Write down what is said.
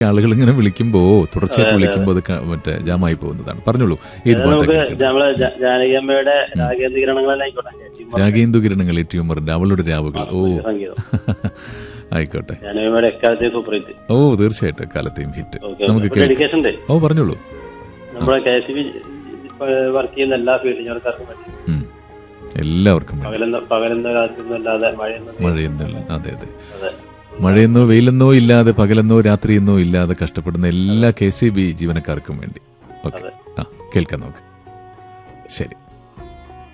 ആളുകൾ ഇങ്ങനെ വിളിക്കുമ്പോ തുടർച്ചയായിട്ട് അതെ, അതെ. വിളിക്കുമ്പോൾ അത് ക- മറ്റേ ജാമായി പോകുന്നതാണ് പറഞ്ഞോളൂ ഏത് അത് നമുക്ക് പാട്ടാണ് നമ്മളെ ജ- ജാനകിയമ്മയുടെ രാഗേന്ദ്ര കിരണങ്ങളെല്ലാം ആയിക്കോട്ടെ ട്യൂമർ രാഗേന്ദു കിരണങ്ങൾ ട്യൂമറിന്റെ അവളുടെ രാവുകൾ ഓ സംഗീതം ആയിക്കോട്ടെ ജാനകിയമ്മയുടെ എക്കാലത്തെ സൂപ്പർ ഹിറ്റ് ഓ തീർച്ചയായിട്ടും കാലത്തെയും ഹിറ്റ് ഓക്കെ നമുക്ക് കേൾക്കാം ഡെഡിക്കേഷൻ ഉണ്ട് ഓ പറഞ്ഞോളൂ നമ്മുടെ കെ എസ് ബി വർക്ക് ചെയ്യുന്ന എല്ലാ ഫീൽഡ് ജോലിക്കാർക്കും വേണ്ടി ഉം. എല്ലാവർക്കും വേണ്ടി. പകലെന്ന പകലെന്ന കാലത്തൊന്നും അല്ലാതെ മഴയൊന്നും മഴയെന്നോ അതെ അതെ അതെ മഴയെന്നോ വെയിലെന്നോ ഇല്ലാതെ പകലെന്നോ രാത്രിയെന്നോ ഇല്ലാതെ കഷ്ടപ്പെടുന്ന എല്ലാ കെ സി ബി ജീവനക്കാർക്കും വേണ്ടി ഓക്കെ അതെ. ആ കേൾക്കാം നമുക്ക് ശരി